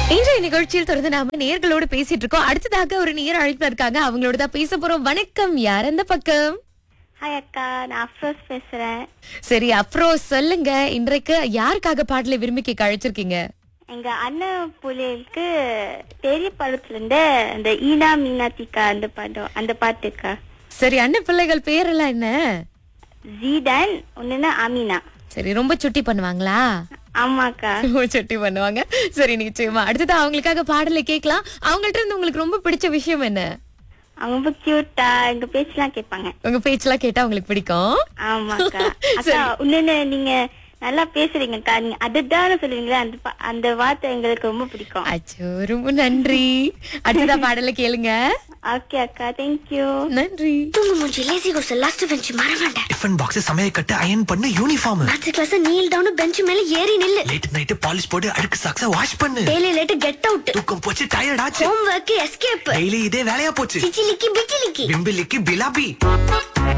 இன்றைய நிகழ்ச்சியில் தொடர்ந்து நாம நேர்களோடு பேசிட்டு இருக்கோம் அடுத்ததாக ஒரு நேர் அழைப்பு இருக்காங்க அவங்களோட தான் பேச போறோம் வணக்கம் யார் அந்த பக்கம் ஹாய் அக்கா நான் அஃப்ரோஸ் பேசுறேன் சரி அப்புறம் சொல்லுங்க இன்றைக்கு யாருக்காக பாடலை விரும்பி கேட்க அழைச்சிருக்கீங்க எங்க அண்ணன் புள்ளைகளுக்கு பெரிய படத்துல இருந்து அந்த ஈனா மீனாத்திக்கா அந்த படம் அந்த பாட்டுக்கா சரி அண்ணன் பிள்ளைகள் பேரெல்லாம் என்ன ஜீடன் ஒண்ணுன்னா அமீனா சரி ரொம்ப சுட்டி பண்ணுவாங்களா ஆமாக்கா ரொம்ப சுட்டி பண்ணுவாங்க சரி நிச்சயமா அடுத்தது அவங்களுக்காக பாடலை கேட்கலாம் அவங்கள்ட்ட இருந்து உங்களுக்கு ரொம்ப பிடிச்ச விஷயம் என்ன அவங்க ரொம்ப கியூட்டா எங்க பேச்செல்லாம் கேட்பாங்க உங்க பேச்செல்லாம் கேட்டா உங்களுக்கு பிடிக்கும் ஆமாக்கா அக்கா இன்னொன்னு நீங்க நல்லா பேசுறீங்கக்கா நீங்க அதுதான் சொல்லுவீங்களா அந்த பா- அந்த வார்த்தை எங்களுக்கு ரொம்ப பிடிக்கும் அச்சோ ரொம்ப நன்றி அடுத்ததா பாடலை கேளுங்க ஓகே அக்கா தேங்க்யூ நன்றி தூங்கு மூஞ்சி லேசி கோர்ஸ் லாஸ்ட் பெஞ்ச் மற வேண்டாம் டிஃபன் பாக்ஸ் சமையல் கட்டு அயன் பண்ணு uniform maths class kneel down bench மேல ஏறி நில்லு லேட் நைட் பாலிஷ் போட்டு அழுக்கு சாக்ஸ வாஷ் பண்ணு டெய்லி லேட் கெட் அவுட் தூக்கம் போச்சு டயர்ட் ஆச்சு ஹோம் ஒர்க் எஸ்கேப் டெய்லி இதே வேலையா போச்சு சிச்சிலிக்கி பிச்சிலிக்கி பிம்பிலிக்கு பிலாபி